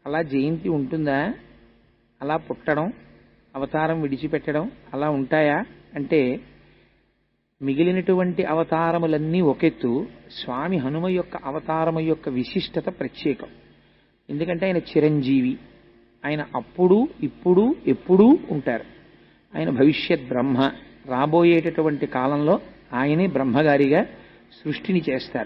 అలా జయంతి ఉంటుందా అలా పుట్టడం అవతారం విడిచిపెట్టడం అలా ఉంటాయా అంటే మిగిలినటువంటి అవతారములన్నీ ఒకెత్తు స్వామి హనుమ యొక్క అవతారము యొక్క విశిష్టత ప్రత్యేకం ఎందుకంటే ఆయన చిరంజీవి ఆయన అప్పుడు ఇప్పుడు ఎప్పుడూ ఉంటారు ఆయన భవిష్యత్ బ్రహ్మ రాబోయేటటువంటి కాలంలో ఆయనే బ్రహ్మగారిగా సృష్టిని చేస్తారు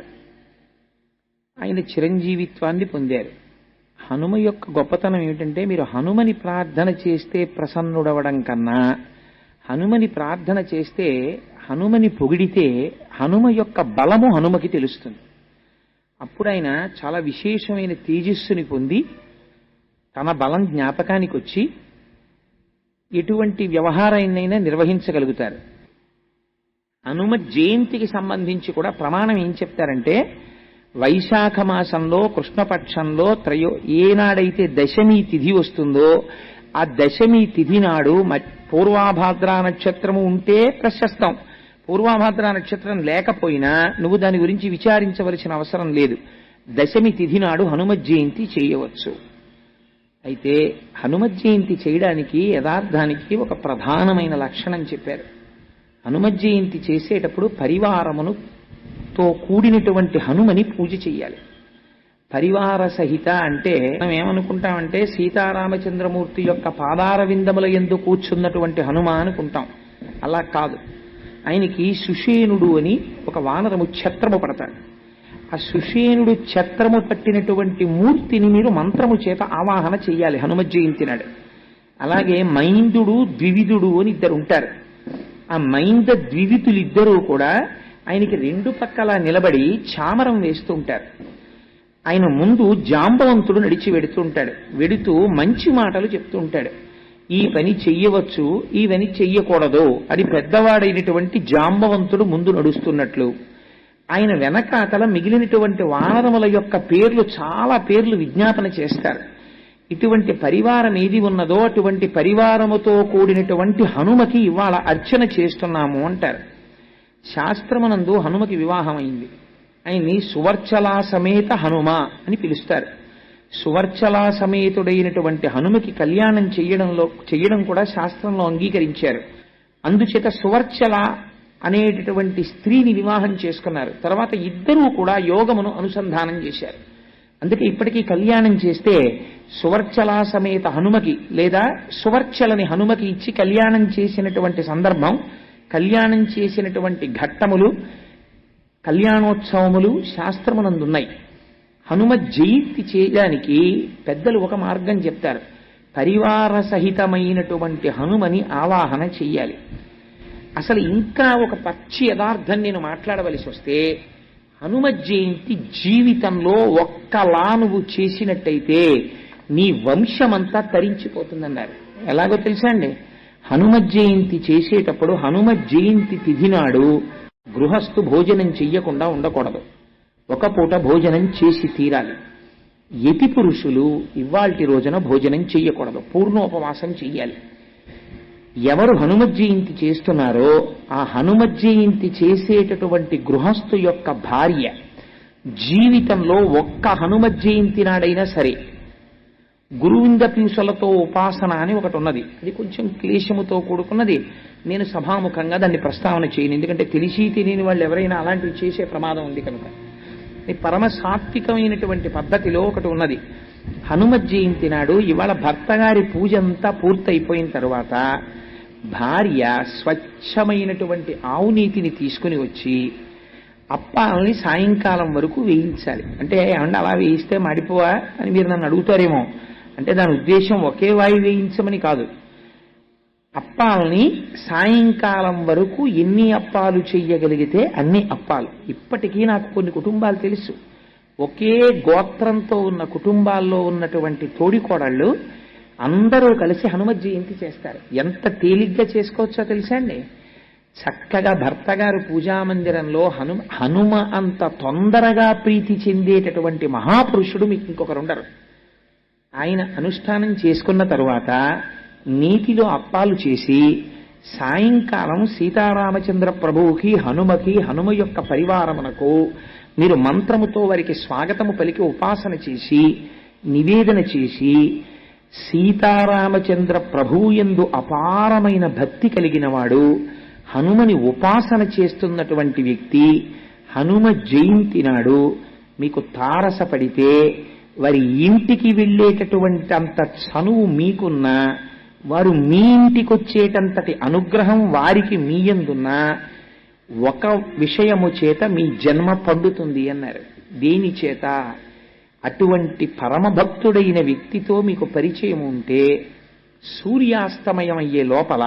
ఆయన చిరంజీవిత్వాన్ని పొందారు హనుమ యొక్క గొప్పతనం ఏమిటంటే మీరు హనుమని ప్రార్థన చేస్తే ప్రసన్నుడవడం కన్నా హనుమని ప్రార్థన చేస్తే హనుమని పొగిడితే హనుమ యొక్క బలము హనుమకి తెలుస్తుంది అప్పుడు ఆయన చాలా విశేషమైన తేజస్సుని పొంది తన బలం జ్ఞాపకానికి వచ్చి ఎటువంటి వ్యవహారాన్నైనా నిర్వహించగలుగుతారు హనుమ జయంతికి సంబంధించి కూడా ప్రమాణం ఏం చెప్తారంటే వైశాఖ మాసంలో కృష్ణపక్షంలో త్రయో ఏనాడైతే దశమి తిథి వస్తుందో ఆ దశమి తిథి నాడు మ- పూర్వాభాద్ర నక్షత్రము ఉంటే ప్రశస్తం పూర్వాభాద్ర నక్షత్రం లేకపోయినా నువ్వు దాని గురించి విచారించవలసిన అవసరం లేదు దశమి తిథి నాడు హనుమ జయంతి చేయవచ్చు అయితే హనుమ జయంతి చేయడానికి యథార్థానికి ఒక ప్రధానమైన లక్షణం చెప్పారు హనుమ జయంతి చేసేటప్పుడు పరివారమును తో కూడినటువంటి హనుమని పూజ చెయ్యాలి పరివార సహిత అంటే మనం ఏమనుకుంటామంటే సీతారామచంద్రమూర్తి యొక్క పాదార విందముల ఎందు కూర్చున్నటువంటి హనుమ అనుకుంటాం అలా కాదు ఆయనకి సుషేనుడు అని ఒక వానరము ఛత్రము పడతాడు ఆ సుషేనుడు ఛత్రము పట్టినటువంటి మూర్తిని మీరు మంత్రము చేత ఆవాహన చెయ్యాలి హనుమ జయంతి నాడు అలాగే మైందుడు ద్వివిధుడు అని ఇద్దరు ఉంటారు ఆ మైంద ద్వివితులిద్దరూ కూడా ఆయనకి రెండు పక్కల నిలబడి చామరం వేస్తూ ఉంటారు ఆయన ముందు జాంబవంతుడు నడిచి వెడుతూ ఉంటాడు వెడుతూ మంచి మాటలు చెప్తూ ఉంటాడు ఈ పని చెయ్యవచ్చు ఈ పని చెయ్యకూడదు అది పెద్దవాడైనటువంటి జాంబవంతుడు ముందు నడుస్తున్నట్లు ఆయన వెనకాతల మిగిలినటువంటి వానరముల యొక్క పేర్లు చాలా పేర్లు విజ్ఞాపన చేస్తారు ఇటువంటి పరివారం ఏది ఉన్నదో అటువంటి పరివారముతో కూడినటువంటి హనుమకి ఇవాళ అర్చన చేస్తున్నాము అంటారు శాస్త్రమునందు హనుమకి వివాహం అయింది ఆయన్ని సువర్చలా సమేత హనుమ అని పిలుస్తారు సువర్చలా సమేతుడైనటువంటి హనుమకి కళ్యాణం చేయడంలో చేయడం కూడా శాస్త్రంలో అంగీకరించారు అందుచేత సువర్చల అనేటటువంటి స్త్రీని వివాహం చేసుకున్నారు తర్వాత ఇద్దరూ కూడా యోగమును అనుసంధానం చేశారు అందుకే ఇప్పటికీ కళ్యాణం చేస్తే సువర్చలా సమేత హనుమకి లేదా సువర్చలని హనుమకి ఇచ్చి కళ్యాణం చేసినటువంటి సందర్భం కళ్యాణం చేసినటువంటి ఘట్టములు కళ్యాణోత్సవములు శాస్త్రమునందున్నాయి హనుమ జయంతి చేయడానికి పెద్దలు ఒక మార్గం చెప్తారు పరివార సహితమైనటువంటి హనుమని ఆవాహన చెయ్యాలి అసలు ఇంకా ఒక పచ్చి యథార్థం నేను మాట్లాడవలసి వస్తే హనుమ జయంతి జీవితంలో ఒక్కలా నువ్వు చేసినట్టయితే నీ వంశమంతా తరించిపోతుందన్నారు ఎలాగో తెలుసా అండి హనుమ జయంతి చేసేటప్పుడు హనుమ జయంతి తిథి నాడు గృహస్థు భోజనం చెయ్యకుండా ఉండకూడదు ఒక పూట భోజనం చేసి తీరాలి యతి పురుషులు ఇవాల్టి రోజున భోజనం చెయ్యకూడదు పూర్ణోపవాసం చెయ్యాలి ఎవరు హనుమత్ జయంతి చేస్తున్నారో ఆ హనుమత్ జయంతి చేసేటటువంటి గృహస్థు యొక్క భార్య జీవితంలో ఒక్క హనుమత్ జయంతి నాడైనా సరే గురువింద పీసులతో ఉపాసన అని ఒకటి ఉన్నది అది కొంచెం క్లేశముతో కూడుకున్నది నేను సభాముఖంగా దాన్ని ప్రస్తావన చేయను ఎందుకంటే తెలిసి తెలియని వాళ్ళు ఎవరైనా అలాంటివి చేసే ప్రమాదం ఉంది కనుక ఇది పరమ సాత్వికమైనటువంటి పద్ధతిలో ఒకటి ఉన్నది హనుమత్ జయంతి నాడు ఇవాళ భర్త గారి పూజ అంతా పూర్తయిపోయిన తర్వాత భార్య స్వచ్ఛమైనటువంటి ఆవు నీతిని తీసుకుని వచ్చి అప్పాలని సాయంకాలం వరకు వేయించాలి అంటే ఏమన్నా అలా వేయిస్తే మాడిపోవా అని మీరు నన్ను అడుగుతారేమో అంటే దాని ఉద్దేశం ఒకే వాయి వేయించమని కాదు అప్పాలని సాయంకాలం వరకు ఎన్ని అప్పాలు చెయ్యగలిగితే అన్ని అప్పాలు ఇప్పటికీ నాకు కొన్ని కుటుంబాలు తెలుసు ఒకే గోత్రంతో ఉన్న కుటుంబాల్లో ఉన్నటువంటి తోడికోడళ్ళు అందరూ కలిసి హనుమత్ జయంతి చేస్తారు ఎంత తేలిగ్గా చేసుకోవచ్చో తెలుసా అండి చక్కగా భర్త గారు పూజామందిరంలో హను హనుమ అంత తొందరగా ప్రీతి చెందేటటువంటి మహాపురుషుడు మీకు ఇంకొకరు ఉండరు ఆయన అనుష్ఠానం చేసుకున్న తరువాత నీటిలో అప్పాలు చేసి సాయంకాలం సీతారామచంద్ర ప్రభువుకి హనుమకి హనుమ యొక్క పరివారమునకు మీరు మంత్రముతో వారికి స్వాగతము పలికి ఉపాసన చేసి నివేదన చేసి సీతారామచంద్ర ప్రభువుయందు అపారమైన భక్తి కలిగిన వాడు హనుమని ఉపాసన చేస్తున్నటువంటి వ్యక్తి హనుమ జయంతి నాడు మీకు తారసపడితే వారి ఇంటికి వెళ్ళేటటువంటి అంత చనువు మీకున్నా వారు మీ ఇంటికి వచ్చేటంతటి అనుగ్రహం వారికి మీయందున్నా ఒక విషయము చేత మీ జన్మ పండుతుంది అన్నారు దేని చేత అటువంటి పరమభక్తుడైన వ్యక్తితో మీకు పరిచయం ఉంటే సూర్యాస్తమయం అయ్యే లోపల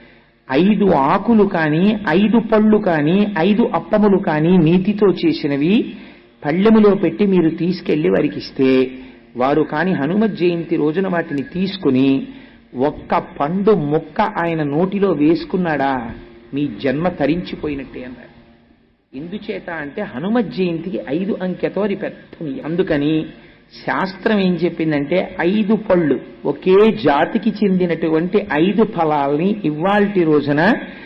ఐదు ఆకులు కానీ ఐదు పళ్ళు కానీ ఐదు అప్పములు కానీ నీతితో చేసినవి పళ్ళెములో పెట్టి మీరు తీసుకెళ్లి వారికి ఇస్తే వారు కాని హనుమత్ జయంతి రోజున వాటిని తీసుకుని ఒక్క పండు ముక్క ఆయన నోటిలో వేసుకున్నాడా మీ జన్మ తరించిపోయినట్టే అన్నారు ఎందుచేత అంటే హనుమత్ జయంతికి ఐదు అంకెతో అది పెద్ద అందుకని శాస్త్రం ఏం చెప్పిందంటే ఐదు పళ్ళు ఒకే జాతికి చెందినటువంటి ఐదు ఫలాల్ని ఇవాల్టి రోజున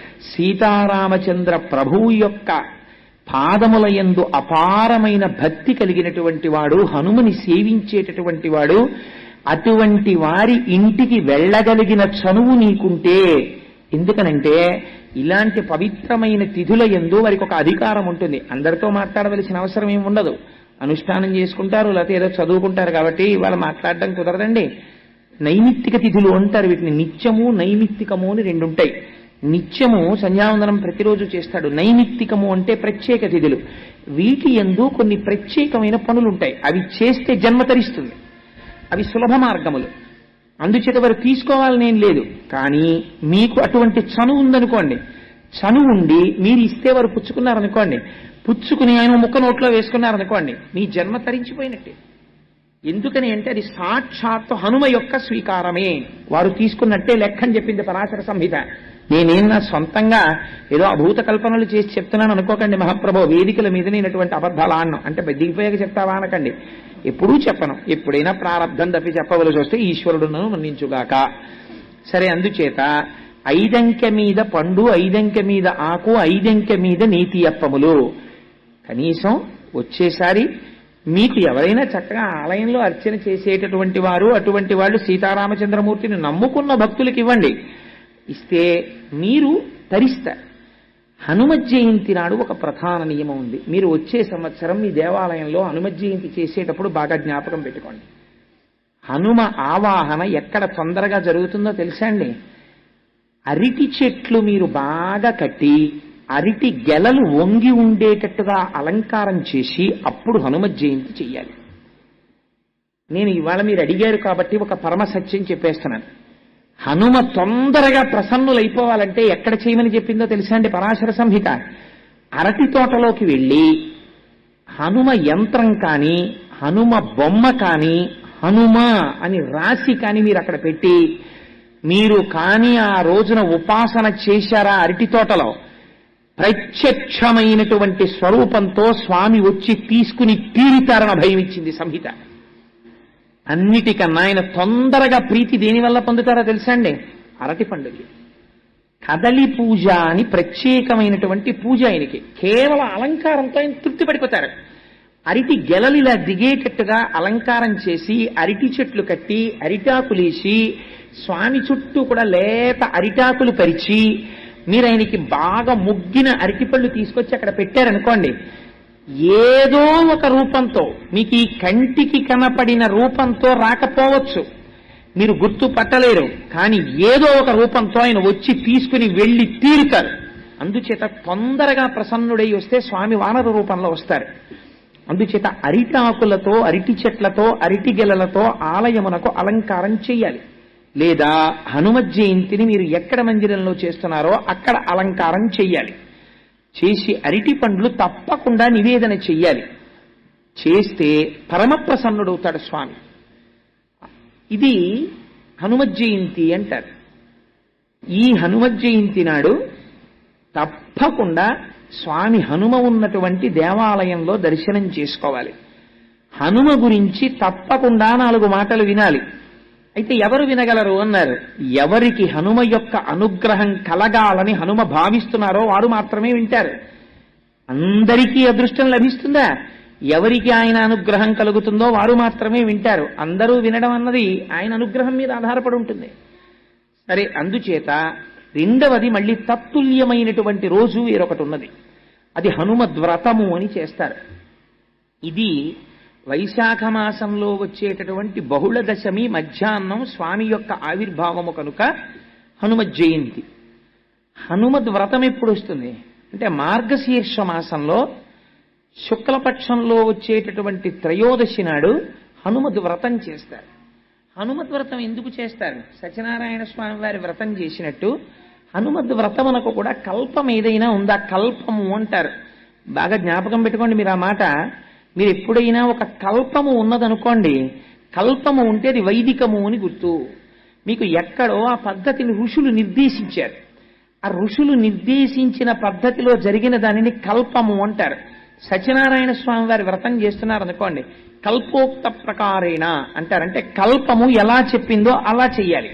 సీతారామచంద్ర ప్రభువు యొక్క పాదముల యందు అపారమైన భక్తి కలిగినటువంటి వాడు హనుమని సేవించేటటువంటి వాడు అటువంటి వారి ఇంటికి వెళ్ళగలిగిన చనువు నీకుంటే ఎందుకనంటే ఇలాంటి పవిత్రమైన తిథుల ఎందు వారికి ఒక అధికారం ఉంటుంది అందరితో మాట్లాడవలసిన అవసరం ఏమి ఉండదు అనుష్ఠానం చేసుకుంటారు లేకపోతే ఏదో చదువుకుంటారు కాబట్టి ఇవాళ మాట్లాడడం కుదరదండి నైమిత్తిక తిథులు అంటారు వీటిని నిత్యము నైమిత్తికము అని రెండు ఉంటాయి నిత్యము సంధ్యావందనం ప్రతిరోజు చేస్తాడు నైమిత్తికము అంటే ప్రత్యేక తిథులు వీటి ఎందు కొన్ని ప్రత్యేకమైన పనులు ఉంటాయి అవి చేస్తే జన్మ తరిస్తుంది అవి సులభ మార్గములు అందుచేత వారు తీసుకోవాలనేం లేదు కానీ మీకు అటువంటి చనువు ఉందనుకోండి చనువు ఉండి మీరు ఇస్తే వారు పుచ్చుకున్నారనుకోండి పుచ్చుకుని ఆయన ముక్క నోట్లో వేసుకున్నారనుకోండి మీ జన్మ తరించిపోయినట్టే ఎందుకని అంటే అది సాక్షాత్తు హనుమ యొక్క స్వీకారమే వారు తీసుకున్నట్టే లెక్కని చెప్పింది పరాశర సంహిత నేనేం నా సొంతంగా ఏదో అభూత కల్పనలు చేసి చెప్తున్నాను అనుకోకండి మహాప్రభు వేదికల మీద నేనటువంటి అబద్ధాలు ఆడను అంటే దిగిపోయాక చెప్తావా అనకండి ఎప్పుడూ చెప్పను ఎప్పుడైనా ప్రారంధం తప్పి చెప్పవలసి వస్తే ఈశ్వరుడును మన్నించుగాక సరే అందుచేత ఐదంకె మీద పండు ఐదంకె మీద ఆకు ఐదంకె మీద నీతి అప్పములు కనీసం వచ్చేసారి మీకు ఎవరైనా చక్కగా ఆలయంలో అర్చన చేసేటటువంటి వారు అటువంటి వాళ్ళు సీతారామచంద్రమూర్తిని నమ్ముకున్న భక్తులకు ఇవ్వండి ఇస్తే మీరు తరిస్తారు హనుమత్ జయంతి నాడు ఒక ప్రధాన నియమం ఉంది మీరు వచ్చే సంవత్సరం మీ దేవాలయంలో హనుమత్ జయంతి చేసేటప్పుడు బాగా జ్ఞాపకం పెట్టుకోండి హనుమ ఆవాహన ఎక్కడ తొందరగా జరుగుతుందో తెలుసా అండి అరటి చెట్లు మీరు బాగా కట్టి అరటి గెలలు వంగి ఉండేటట్టుగా అలంకారం చేసి అప్పుడు హనుమత్ జయంతి చెయ్యాలి నేను ఇవాళ మీరు అడిగారు కాబట్టి ఒక పరమ సత్యం చెప్పేస్తున్నాను హనుమ తొందరగా ప్రసన్నులైపోవాలంటే ఎక్కడ చేయమని చెప్పిందో తెలుసా అండి పరాశర సంహిత అరటి తోటలోకి వెళ్ళి హనుమ యంత్రం కానీ హనుమ బొమ్మ కానీ హనుమ అని రాసి కానీ మీరు అక్కడ పెట్టి మీరు కానీ ఆ రోజున ఉపాసన చేశారా అరటి తోటలో ప్రత్యక్షమైనటువంటి స్వరూపంతో స్వామి వచ్చి తీసుకుని తీరుతారని భయం ఇచ్చింది సంహిత అన్నిటికన్నా ఆయన తొందరగా ప్రీతి దేని వల్ల పొందుతారో తెలుసా అండి అరటి పండుగ కదలి పూజ అని ప్రత్యేకమైనటువంటి పూజ ఆయనకి కేవలం అలంకారంతో ఆయన తృప్తి పడిపోతారు అరటి గెలలిలా దిగేటట్టుగా అలంకారం చేసి అరటి చెట్లు కట్టి అరిటాకులేసి స్వామి చుట్టూ కూడా లేత అరిటాకులు పరిచి మీరు ఆయనకి బాగా ముగ్గిన అరటిపళ్ళు తీసుకొచ్చి అక్కడ పెట్టారనుకోండి ఏదో ఒక రూపంతో మీకు ఈ కంటికి కనపడిన రూపంతో రాకపోవచ్చు మీరు గుర్తు పట్టలేరు కానీ ఏదో ఒక రూపంతో ఆయన వచ్చి తీసుకుని వెళ్ళి తీరుతారు అందుచేత తొందరగా ప్రసన్నుడై వస్తే స్వామి వానర రూపంలో వస్తారు అందుచేత అరిటి ఆకులతో అరటి చెట్లతో అరటి గెలలతో ఆలయమునకు అలంకారం చేయాలి లేదా హనుమత్ జయంతిని మీరు ఎక్కడ మందిరంలో చేస్తున్నారో అక్కడ అలంకారం చెయ్యాలి చేసి అరటి పండ్లు తప్పకుండా నివేదన చెయ్యాలి చేస్తే పరమప్రసన్నుడవుతాడు స్వామి ఇది హనుమత్ జయంతి అంటారు ఈ హనుమత్ జయంతి నాడు తప్పకుండా స్వామి హనుమ ఉన్నటువంటి దేవాలయంలో దర్శనం చేసుకోవాలి హనుమ గురించి తప్పకుండా నాలుగు మాటలు వినాలి అయితే ఎవరు వినగలరు అన్నారు ఎవరికి హనుమ యొక్క అనుగ్రహం కలగాలని హనుమ భావిస్తున్నారో వారు మాత్రమే వింటారు అందరికీ అదృష్టం లభిస్తుందా ఎవరికి ఆయన అనుగ్రహం కలుగుతుందో వారు మాత్రమే వింటారు అందరూ వినడం అన్నది ఆయన అనుగ్రహం మీద ఆధారపడి ఉంటుంది సరే అందుచేత రెండవది మళ్ళీ తత్తుల్యమైనటువంటి రోజు వేరొకటి ఉన్నది అది హనుమద్వ్రతము అని చేస్తారు ఇది వైశాఖ మాసంలో వచ్చేటటువంటి బహుళ దశమి మధ్యాహ్నం స్వామి యొక్క ఆవిర్భావము కనుక హనుమత్ జయంతి హనుమద్ వ్రతం ఎప్పుడు వస్తుంది అంటే మార్గశీర్ష మాసంలో శుక్లపక్షంలో వచ్చేటటువంటి త్రయోదశి నాడు హనుమద్ వ్రతం చేస్తారు హనుమద్ వ్రతం ఎందుకు చేస్తారు సత్యనారాయణ స్వామి వారి వ్రతం చేసినట్టు హనుమద్ వ్రతమునకు కూడా కల్పం ఏదైనా ఉందా కల్పము అంటారు బాగా జ్ఞాపకం పెట్టుకోండి మీరు ఆ మాట మీరు ఎప్పుడైనా ఒక కల్పము ఉన్నదనుకోండి కల్పము ఉంటే అది వైదికము అని గుర్తు మీకు ఎక్కడో ఆ పద్ధతిని ఋషులు నిర్దేశించారు ఆ ఋషులు నిర్దేశించిన పద్ధతిలో జరిగిన దానిని కల్పము అంటారు సత్యనారాయణ స్వామి వారి వ్రతం చేస్తున్నారు అనుకోండి కల్పోక్త ప్రకారేణ అంటారు అంటే కల్పము ఎలా చెప్పిందో అలా చెయ్యాలి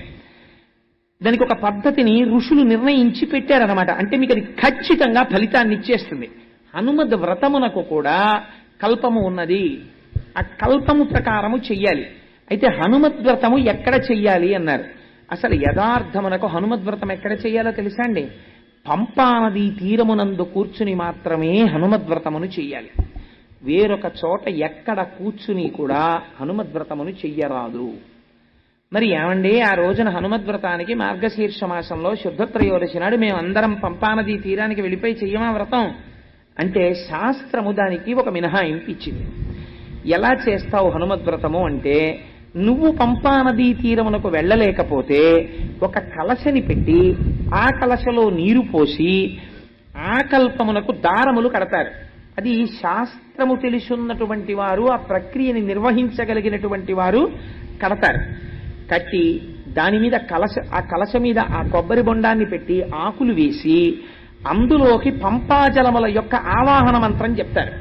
దానికి ఒక పద్ధతిని ఋషులు నిర్ణయించి పెట్టారనమాట అంటే మీకు అది ఖచ్చితంగా ఫలితాన్ని ఇచ్చేస్తుంది హనుమద్ వ్రతమునకు కూడా కల్పము ఉన్నది ఆ కల్పము ప్రకారము చెయ్యాలి అయితే హనుమద్ వ్రతము ఎక్కడ చెయ్యాలి అన్నారు అసలు యథార్థమునకు హనుమద్ వ్రతం ఎక్కడ చెయ్యాలో తెలుసా అండి పంపానది తీరమునందు కూర్చుని మాత్రమే హనుమద్ వ్రతమును చెయ్యాలి వేరొక చోట ఎక్కడ కూర్చుని కూడా హనుమద్ వ్రతమును చెయ్యరాదు మరి ఏమండి ఆ రోజున హనుమద్ వ్రతానికి మార్గశీర్ష మాసంలో శుద్ధ త్రయోదశి నాడు మేమందరం పంపానది తీరానికి వెళ్ళిపోయి చెయ్యమా వ్రతం అంటే శాస్త్రము దానికి ఒక మినహాయింపు ఇచ్చింది ఎలా చేస్తావు హనుమద్ వ్రతము అంటే నువ్వు పంపానదీ తీరమునకు వెళ్ళలేకపోతే ఒక కలశని పెట్టి ఆ కలశలో నీరు పోసి ఆ కల్పమునకు దారములు కడతారు అది శాస్త్రము తెలుసున్నటువంటి వారు ఆ ప్రక్రియని నిర్వహించగలిగినటువంటి వారు కడతారు కట్టి దాని మీద కలశ ఆ కలశ మీద ఆ కొబ్బరి బొండాన్ని పెట్టి ఆకులు వేసి అందులోకి పంపాజలముల యొక్క ఆవాహన మంత్రం చెప్తారు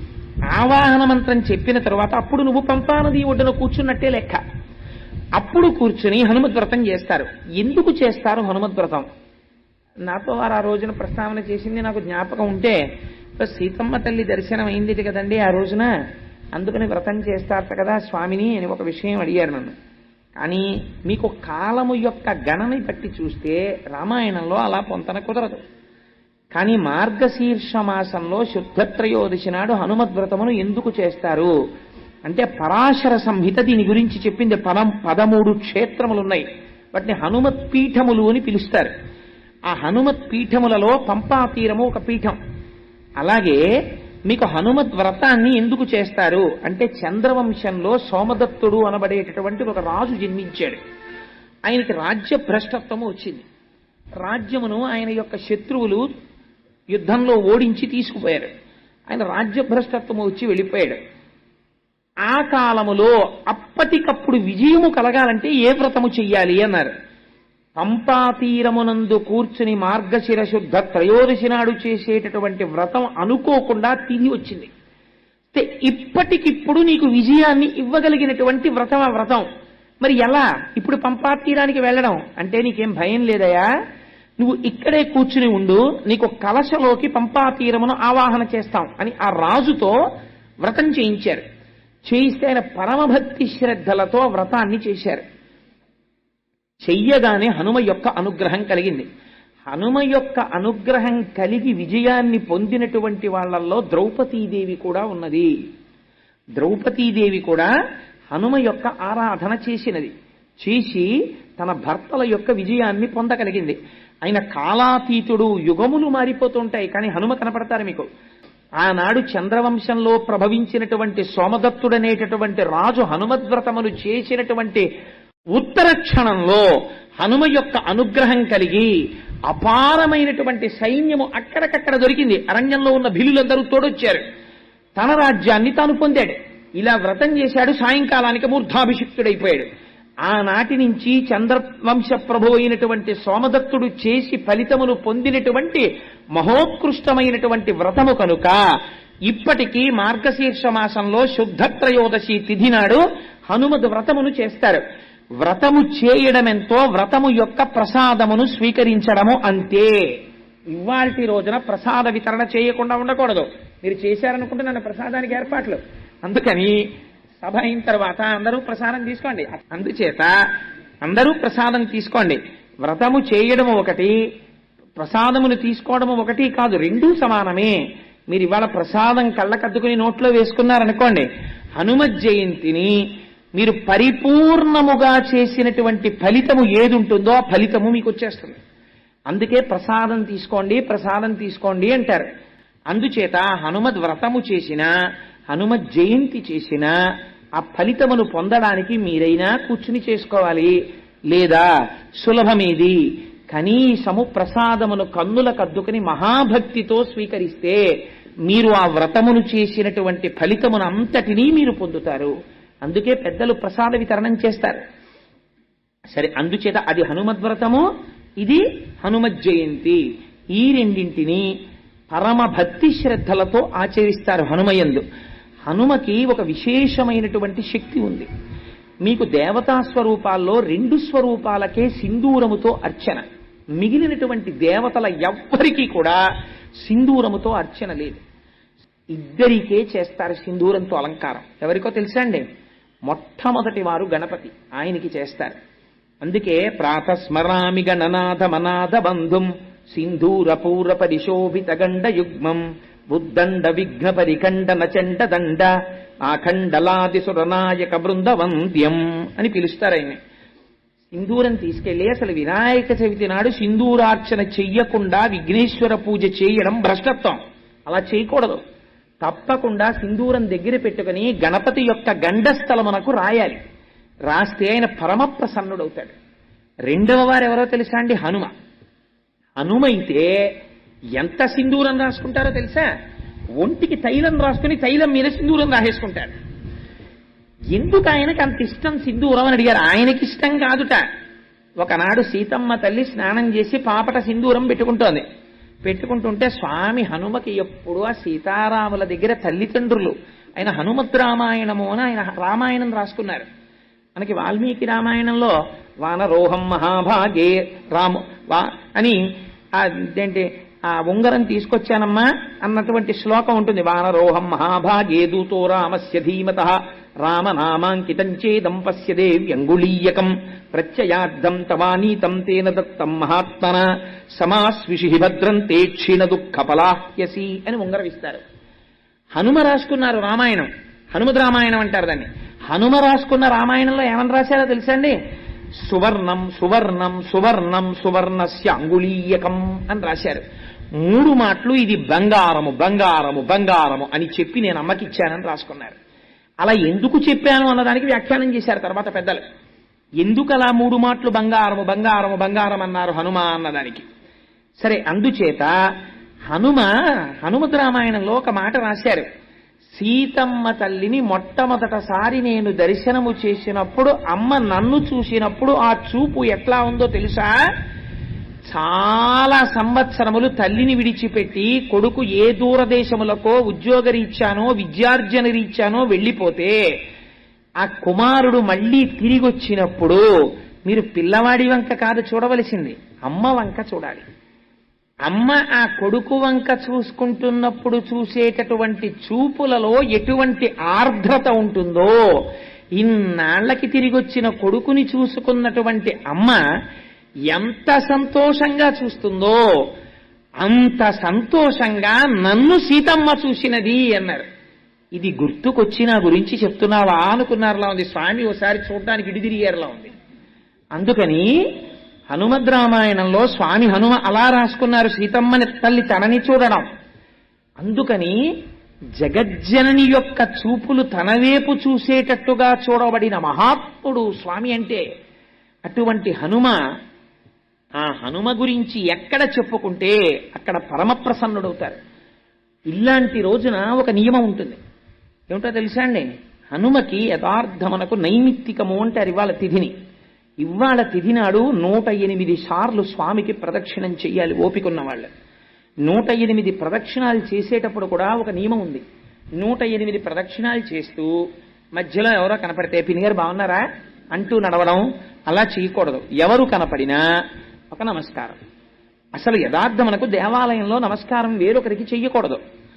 ఆవాహన మంత్రం చెప్పిన తర్వాత అప్పుడు నువ్వు పంపానది ఒడ్డున కూర్చున్నట్టే లెక్క అప్పుడు కూర్చుని హనుమద్ వ్రతం చేస్తారు ఎందుకు చేస్తారు హనుమద్ వ్రతం నాతో వారు ఆ రోజున ప్రస్తావన చేసింది నాకు జ్ఞాపకం ఉంటే సీతమ్మ తల్లి దర్శనం అయింది కదండి ఆ రోజున అందుకని వ్రతం చేస్తారట కదా స్వామిని అని ఒక విషయం అడిగారు నన్ను కానీ మీకు కాలము యొక్క గణని బట్టి చూస్తే రామాయణంలో అలా పొంతన కుదరదు కానీ మార్గశీర్ష మాసంలో శుద్ధత్రయోదశి నాడు హనుమద్వ్రతమును ఎందుకు చేస్తారు అంటే పరాశర సంహిత దీని గురించి చెప్పింది పదం పదమూడు క్షేత్రములు ఉన్నాయి వాటిని హనుమత్ పీఠములు అని పిలుస్తారు ఆ హనుమత్ పీఠములలో పంపా తీరము ఒక పీఠం అలాగే మీకు హనుమత్ వ్రతాన్ని ఎందుకు చేస్తారు అంటే చంద్రవంశంలో సోమదత్తుడు అనబడేటటువంటి ఒక రాజు జన్మించాడు ఆయనకి రాజ్య భ్రష్టత్వము వచ్చింది రాజ్యమును ఆయన యొక్క శత్రువులు యుద్ధంలో ఓడించి తీసుకుపోయారు ఆయన రాజ్యభ్రష్టత్వము వచ్చి వెళ్ళిపోయాడు ఆ కాలములో అప్పటికప్పుడు విజయము కలగాలంటే ఏ వ్రతము చెయ్యాలి అన్నారు పంపాతీరమునందు కూర్చుని మార్గశిర శుద్ధ త్రయోదశి నాడు చేసేటటువంటి వ్రతం అనుకోకుండా తిరిగి వచ్చింది అయితే ఇప్పటికిప్పుడు నీకు విజయాన్ని ఇవ్వగలిగినటువంటి వ్రతం ఆ వ్రతం మరి ఎలా ఇప్పుడు పంపాతీరానికి వెళ్ళడం అంటే నీకేం భయం లేదయా నువ్వు ఇక్కడే కూర్చుని ఉండు నీకు కలశలోకి పంపాతీరమును ఆవాహన చేస్తాం అని ఆ రాజుతో వ్రతం చేయించారు చేయిస్తే ఆయన పరమభక్తి శ్రద్ధలతో వ్రతాన్ని చేశారు చెయ్యగానే హనుమ యొక్క అనుగ్రహం కలిగింది హనుమ యొక్క అనుగ్రహం కలిగి విజయాన్ని పొందినటువంటి వాళ్ళల్లో ద్రౌపదీదేవి కూడా ఉన్నది ద్రౌపదీదేవి కూడా హనుమ యొక్క ఆరాధన చేసినది చేసి తన భర్తల యొక్క విజయాన్ని పొందగలిగింది ఆయన కాలాతీతుడు యుగములు మారిపోతుంటాయి కానీ హనుమ కనపడతారు మీకు ఆనాడు చంద్రవంశంలో ప్రభవించినటువంటి సోమదత్తుడనేటటువంటి రాజు హనుమద్వ్రతములు చేసినటువంటి ఉత్తర క్షణంలో హనుమ యొక్క అనుగ్రహం కలిగి అపారమైనటువంటి సైన్యము అక్కడికక్కడ దొరికింది అరణ్యంలో ఉన్న భిల్లులందరూ తోడొచ్చారు తన రాజ్యాన్ని తాను పొందాడు ఇలా వ్రతం చేశాడు సాయంకాలానికి మూర్ధాభిషిక్తుడైపోయాడు ఆనాటి నుంచి చంద్రవంశ ప్రభు అయినటువంటి సోమదత్తుడు చేసి ఫలితమును పొందినటువంటి మహోత్కృష్టమైనటువంటి వ్రతము కనుక ఇప్పటికీ మార్గశీర్ష మాసంలో శుద్ధ త్రయోదశి తిథి నాడు హనుమద్ వ్రతమును చేస్తారు వ్రతము చేయడమెంతో వ్రతము యొక్క ప్రసాదమును స్వీకరించడము అంతే ఇవాల్టి రోజున ప్రసాద వితరణ చేయకుండా ఉండకూడదు మీరు చేశారనుకుంటే నన్ను ప్రసాదానికి ఏర్పాట్లు అందుకని సభ అయిన తర్వాత అందరూ ప్రసాదం తీసుకోండి అందుచేత అందరూ ప్రసాదం తీసుకోండి వ్రతము చేయడం ఒకటి ప్రసాదములు తీసుకోవడం ఒకటి కాదు రెండూ సమానమే మీరు ఇవాళ ప్రసాదం కళ్ళకద్దుకుని నోట్లో వేసుకున్నారనుకోండి హనుమత్ జయంతిని మీరు పరిపూర్ణముగా చేసినటువంటి ఫలితము ఏది ఉంటుందో ఆ ఫలితము మీకు వచ్చేస్తుంది అందుకే ప్రసాదం తీసుకోండి ప్రసాదం తీసుకోండి అంటారు అందుచేత హనుమద్ వ్రతము చేసిన హనుమత్ జయంతి చేసిన ఆ ఫలితమును పొందడానికి మీరైనా కూర్చుని చేసుకోవాలి లేదా సులభమేది కనీసము ప్రసాదమును కన్నుల కద్దుకుని మహాభక్తితో స్వీకరిస్తే మీరు ఆ వ్రతమును చేసినటువంటి ఫలితమును అంతటినీ మీరు పొందుతారు అందుకే పెద్దలు ప్రసాద వితరణం చేస్తారు సరే అందుచేత అది హనుమద్వ్రతము ఇది హనుమత్ జయంతి ఈ రెండింటిని పరమ భక్తి శ్రద్ధలతో ఆచరిస్తారు హనుమయందు హనుమకి ఒక విశేషమైనటువంటి శక్తి ఉంది మీకు దేవతా స్వరూపాల్లో రెండు స్వరూపాలకే సింధూరముతో అర్చన మిగిలినటువంటి దేవతల ఎవ్వరికీ కూడా సింధూరముతో అర్చన లేదు ఇద్దరికే చేస్తారు సింధూరంతో అలంకారం ఎవరికో తెలుసా అండి మొట్టమొదటి వారు గణపతి ఆయనకి చేస్తారు అందుకే ప్రాతస్మరామి గణనాథ మనాథ బంధుం సింధూర పూర పరిశోభిత గండ యుగ్మం బుద్దండ విఘ్న పరిఖండ నచండ దండ ఆఖండలాది సురనాయక బృందవంద్యం అని పిలుస్తారు ఆయన్ని సింధూరం తీసుకెళ్లి అసలు వినాయక చవితి నాడు సింధూరార్చన చెయ్యకుండా విఘ్నేశ్వర పూజ చేయడం భ్రష్టత్వం అలా చేయకూడదు తప్పకుండా సింధూరం దగ్గర పెట్టుకుని గణపతి యొక్క గండస్థలమునకు రాయాలి రాస్తే ఆయన పరమ ప్రసన్నుడవుతాడు రెండవ వారు ఎవరో తెలుసా అండి హనుమ హనుమ అయితే ఎంత సింధూరం రాసుకుంటారో తెలుసా ఒంటికి తైలం రాసుకుని తైలం మీద సింధూరం రాసేసుకుంటాడు ఎందుకు ఆయనకి అంత ఇష్టం సింధూరం అని అడిగారు ఆయనకి ఇష్టం కాదుట ఒకనాడు సీతమ్మ తల్లి స్నానం చేసి పాపట సింధూరం పెట్టుకుంటోంది పెట్టుకుంటుంటే స్వామి హనుమకి ఎప్పుడు ఆ సీతారాముల దగ్గర తల్లిదండ్రులు ఆయన హనుమద్ రామాయణము అని ఆయన రామాయణం రాసుకున్నారు మనకి వాల్మీకి రామాయణంలో వానరోహం మహాభాగే రాము వా అని ఆ ఏంటి ఆ ఉంగరం తీసుకొచ్చానమ్మా అన్నటువంటి శ్లోకం ఉంటుంది వానరోహం మహాభాగే దూతో రామస్య ధీమత రామనామాంకితం చేదం పశ్యదే వ్యంగుళీయకం ప్రత్యయార్థం తవానీతం తేన దత్తం మహాత్మన సమాస్విషి భద్రం తే క్షీణ దుఃఖ పలాహ్యసి అని ఉంగరం ఇస్తారు హనుమ రాసుకున్నారు రామాయణం హనుమద్ రామాయణం అంటారు దాన్ని హనుమ రాసుకున్న రామాయణంలో ఏమని రాశారో తెలుసా అండి సువర్ణం సువర్ణం సువర్ణం సువర్ణస్య అంగుళీయకం అని రాశారు మూడు మాటలు ఇది బంగారము బంగారము బంగారము అని చెప్పి నేను అమ్మకి ఇచ్చానని రాసుకున్నారు అలా ఎందుకు చెప్పాను అన్నదానికి వ్యాఖ్యానం చేశారు తర్వాత పెద్దలు ఎందుకు అలా మూడు మాటలు బంగారము బంగారము బంగారం అన్నారు హనుమ అన్నదానికి సరే అందుచేత హనుమ హనుమద్ రామాయణంలో ఒక మాట రాశారు సీతమ్మ తల్లిని మొట్టమొదటసారి నేను దర్శనము చేసినప్పుడు అమ్మ నన్ను చూసినప్పుడు ఆ చూపు ఎట్లా ఉందో తెలుసా చాలా సంవత్సరములు తల్లిని విడిచిపెట్టి కొడుకు ఏ దూరదేశములకో ఉద్యోగరీత్యానో విద్యార్జన రీత్యానో వెళ్ళిపోతే ఆ కుమారుడు మళ్ళీ తిరిగి వచ్చినప్పుడు మీరు పిల్లవాడి వంక కాదు చూడవలసింది అమ్మ వంక చూడాలి అమ్మ ఆ కొడుకు వంక చూసుకుంటున్నప్పుడు చూసేటటువంటి చూపులలో ఎటువంటి ఆర్ద్రత ఉంటుందో ఇన్నాళ్లకి తిరిగి వచ్చిన కొడుకుని చూసుకున్నటువంటి అమ్మ ఎంత సంతోషంగా చూస్తుందో అంత సంతోషంగా నన్ను సీతమ్మ చూసినది అన్నారు ఇది గుర్తుకొచ్చి నా గురించి చెప్తున్నావా అనుకున్నారులా ఉంది స్వామి ఓసారి చూడడానికి ఇడిదిరిగారులా ఉంది అందుకని హనుమద్ రామాయణంలో స్వామి హనుమ అలా రాసుకున్నారు సీతమ్మని తల్లి తనని చూడడం అందుకని జగజ్జనని యొక్క చూపులు తన వైపు చూసేటట్టుగా చూడబడిన మహాత్ముడు స్వామి అంటే అటువంటి హనుమ ఆ హనుమ గురించి ఎక్కడ చెప్పుకుంటే అక్కడ పరమ ప్రసన్నుడవుతారు ఇలాంటి రోజున ఒక నియమం ఉంటుంది ఏమిటో తెలుసా అండి హనుమకి యథార్థమనకు నైమిత్తికము అంటారు ఇవాళ తిథిని ఇవాళ తిథి నాడు నూట ఎనిమిది సార్లు స్వామికి ప్రదక్షిణం చెయ్యాలి ఓపికన్న వాళ్ళు నూట ఎనిమిది ప్రదక్షిణాలు చేసేటప్పుడు కూడా ఒక నియమం ఉంది నూట ఎనిమిది ప్రదక్షిణాలు చేస్తూ మధ్యలో ఎవరో కనపడితే పినిగారు బాగున్నారా అంటూ నడవడం అలా చేయకూడదు ఎవరు కనపడినా ఒక నమస్కారం అసలు యథార్థమునకు దేవాలయంలో నమస్కారం వేరొకరికి చెయ్యకూడదు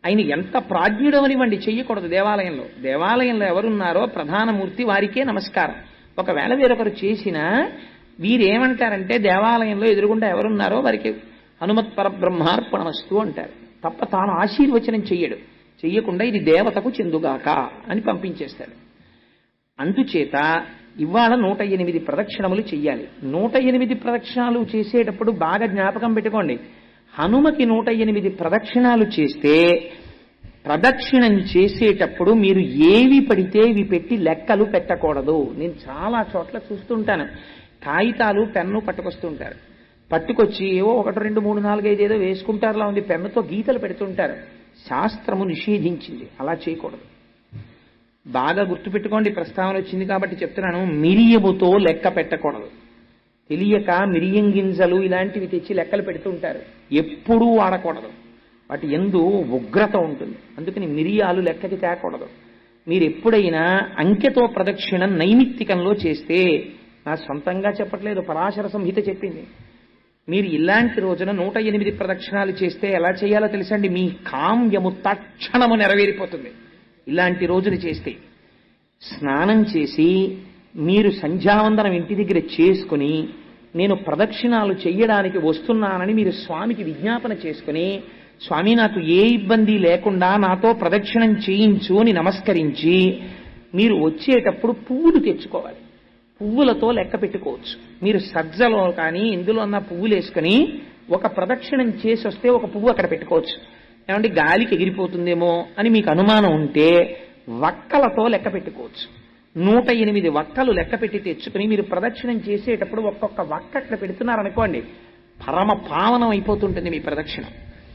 ఆయన ఎంత ప్రాజ్ఞుడు అనివ్వండి చెయ్యకూడదు దేవాలయంలో దేవాలయంలో ఎవరున్నారో ప్రధానమూర్తి వారికే నమస్కారం ఒకవేళ వేరొకరు చేసినా వీరేమంటారంటే దేవాలయంలో ఎదురుగుండా ఎవరున్నారో వారికి హనుమత్ పరబ్రహ్మార్పణమస్తు అంటారు తప్ప తాను ఆశీర్వచనం చెయ్యడు చెయ్యకుండా ఇది దేవతకు చెందుగాక అని పంపించేస్తాడు అందుచేత ఇవాళ నూట ఎనిమిది ప్రదక్షిణములు చెయ్యాలి నూట ఎనిమిది ప్రదక్షిణాలు చేసేటప్పుడు బాగా జ్ఞాపకం పెట్టుకోండి హనుమకి నూట ఎనిమిది ప్రదక్షిణాలు చేస్తే ప్రదక్షిణం చేసేటప్పుడు మీరు ఏవి పడితే ఇవి పెట్టి లెక్కలు పెట్టకూడదు నేను చాలా చోట్ల చూస్తుంటాను కాగితాలు పెన్ను పట్టుకొస్తుంటారు పట్టుకొచ్చి ఏవో ఒకటి రెండు మూడు నాలుగు ఐదు ఏదో వేసుకుంటారులా ఉంది పెన్నుతో గీతలు పెడుతుంటారు శాస్త్రము నిషేధించింది అలా చేయకూడదు బాగా గుర్తుపెట్టుకోండి ప్రస్తావన వచ్చింది కాబట్టి చెప్తున్నాను మిరియముతో లెక్క పెట్టకూడదు తెలియక మిరియం గింజలు ఇలాంటివి తెచ్చి లెక్కలు పెడుతుంటారు ఎప్పుడూ వాడకూడదు వాటి ఎందు ఉగ్రత ఉంటుంది అందుకని మిరియాలు లెక్కకి తేకూడదు మీరు ఎప్పుడైనా అంకెతో ప్రదక్షిణం నైమిత్తికంలో చేస్తే నా సొంతంగా చెప్పట్లేదు పరాశర సంహిత చెప్పింది మీరు ఇలాంటి రోజున నూట ఎనిమిది ప్రదక్షిణాలు చేస్తే ఎలా చేయాలో తెలుసండి మీ కామ్యము తక్షణము నెరవేరిపోతుంది ఇలాంటి రోజులు చేస్తే స్నానం చేసి మీరు సంధ్యావందనం ఇంటి దగ్గర చేసుకుని నేను ప్రదక్షిణాలు చెయ్యడానికి వస్తున్నానని మీరు స్వామికి విజ్ఞాపన చేసుకుని స్వామి నాకు ఏ ఇబ్బంది లేకుండా నాతో ప్రదక్షిణం చేయించు అని నమస్కరించి మీరు వచ్చేటప్పుడు పువ్వులు తెచ్చుకోవాలి పువ్వులతో లెక్క పెట్టుకోవచ్చు మీరు సజ్జలో కానీ ఇందులో ఉన్న పువ్వులు వేసుకుని ఒక ప్రదక్షిణం చేసి వస్తే ఒక పువ్వు అక్కడ పెట్టుకోవచ్చు ఏమంటే గాలికి ఎగిరిపోతుందేమో అని మీకు అనుమానం ఉంటే వక్కలతో లెక్క పెట్టుకోవచ్చు నూట ఎనిమిది వక్కలు లెక్క పెట్టి తెచ్చుకుని మీరు ప్రదక్షిణం చేసేటప్పుడు ఒక్కొక్క వక్క అక్కడ పెడుతున్నారనుకోండి పరమ పావనం అయిపోతుంటుంది మీ ప్రదక్షిణం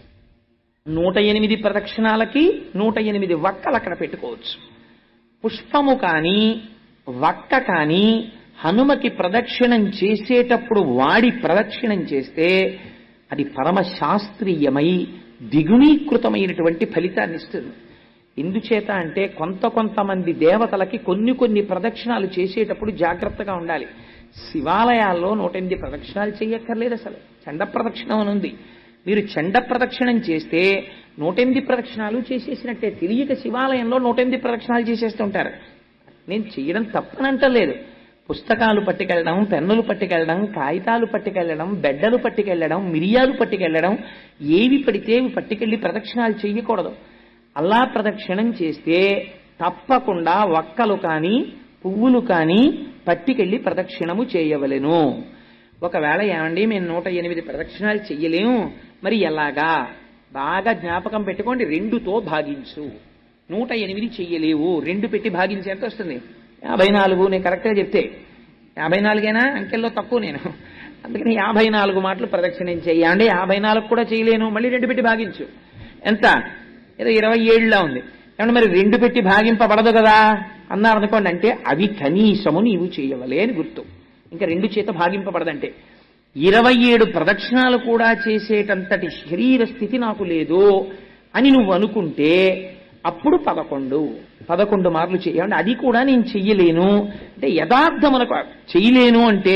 నూట ఎనిమిది ప్రదక్షిణాలకి నూట ఎనిమిది వక్కలు అక్కడ పెట్టుకోవచ్చు పుష్పము కానీ వక్క కానీ హనుమకి ప్రదక్షిణం చేసేటప్పుడు వాడి ప్రదక్షిణం చేస్తే అది పరమ శాస్త్రీయమై దిగుణీకృతమైనటువంటి ఫలితాన్ని ఇస్తుంది ఎందుచేత అంటే కొంత కొంతమంది దేవతలకి కొన్ని కొన్ని ప్రదక్షిణాలు చేసేటప్పుడు జాగ్రత్తగా ఉండాలి శివాలయాల్లో నూట ఎనిమిది ప్రదక్షిణాలు చేయక్కర్లేదు అసలు చండ ప్రదక్షిణం అని ఉంది మీరు చండ ప్రదక్షిణం చేస్తే నూట ఎనిమిది ప్రదక్షిణాలు చేసేసినట్టే తెలియక శివాలయంలో నూట ఎనిమిది ప్రదక్షిణాలు చేసేస్తుంటారు నేను చేయడం తప్పనంటలేదు పుస్తకాలు పట్టుకెళ్ళడం పెన్నులు పట్టుకెళ్ళడం కాగితాలు పట్టుకెళ్ళడం బెడ్డలు పట్టుకెళ్ళడం మిరియాలు పట్టుకెళ్ళడం ఏవి పడితే అవి పట్టుకెళ్ళి ప్రదక్షిణాలు చేయకూడదు అలా ప్రదక్షిణం చేస్తే తప్పకుండా వక్కలు కానీ పువ్వులు కానీ పట్టుకెళ్ళి ప్రదక్షిణము చేయవలెను ఒకవేళ ఏమండి మేము నూట ఎనిమిది ప్రదక్షిణాలు చెయ్యలేము మరి ఎలాగా బాగా జ్ఞాపకం పెట్టుకోండి రెండుతో భాగించు నూట ఎనిమిది చెయ్యలేవు రెండు పెట్టి భాగించి ఎంత వస్తుంది యాభై నాలుగు నేను కరెక్ట్గా చెప్తే యాభై నాలుగేనా అంకెల్లో తక్కువ నేను అందుకని యాభై నాలుగు మాటలు ప్రదక్షిణం చెయ్యండి యాభై నాలుగు కూడా చేయలేను మళ్ళీ రెండు పెట్టి భాగించు ఎంత ఏదో ఇరవై ఏడులా ఉంది ఏమన్నా మరి రెండు పెట్టి భాగింపబడదు కదా అన్నారు అనుకోండి అంటే అవి కనీసము నీవు చేయవలే అని గుర్తు ఇంకా రెండు చేత భాగింపబడదంటే ఇరవై ఏడు ప్రదక్షిణాలు కూడా చేసేటంతటి శరీర స్థితి నాకు లేదు అని నువ్వు అనుకుంటే అప్పుడు పదకొండు పదకొండు మార్లు చేయండి అది కూడా నేను చెయ్యలేను అంటే యథార్థమునకు చెయ్యలేను అంటే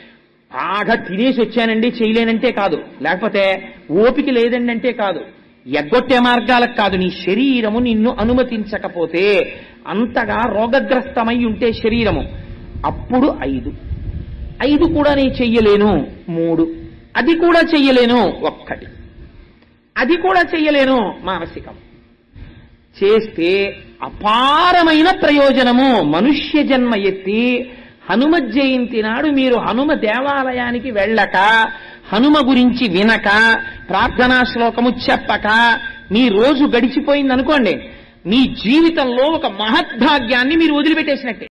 బాగా తినేసి వచ్చానండి చేయలేనంటే కాదు లేకపోతే ఓపిక లేదండి అంటే కాదు ఎగ్గొట్టే మార్గాలకు కాదు నీ శరీరము నిన్ను అనుమతించకపోతే అంతగా రోగగ్రస్తమై ఉంటే శరీరము అప్పుడు ఐదు ఐదు కూడా నేను చెయ్యలేను మూడు అది కూడా చెయ్యలేను ఒక్కటి అది కూడా చెయ్యలేను మానసికం చేస్తే అపారమైన ప్రయోజనము మనుష్య జన్మ ఎత్తి హనుమ జయంతి నాడు మీరు హనుమ దేవాలయానికి వెళ్ళక హనుమ గురించి వినక ప్రార్థనా శ్లోకము చెప్పక మీ రోజు గడిచిపోయింది అనుకోండి మీ జీవితంలో ఒక మహద్భాగ్యాన్ని మీరు వదిలిపెట్టేసినట్టే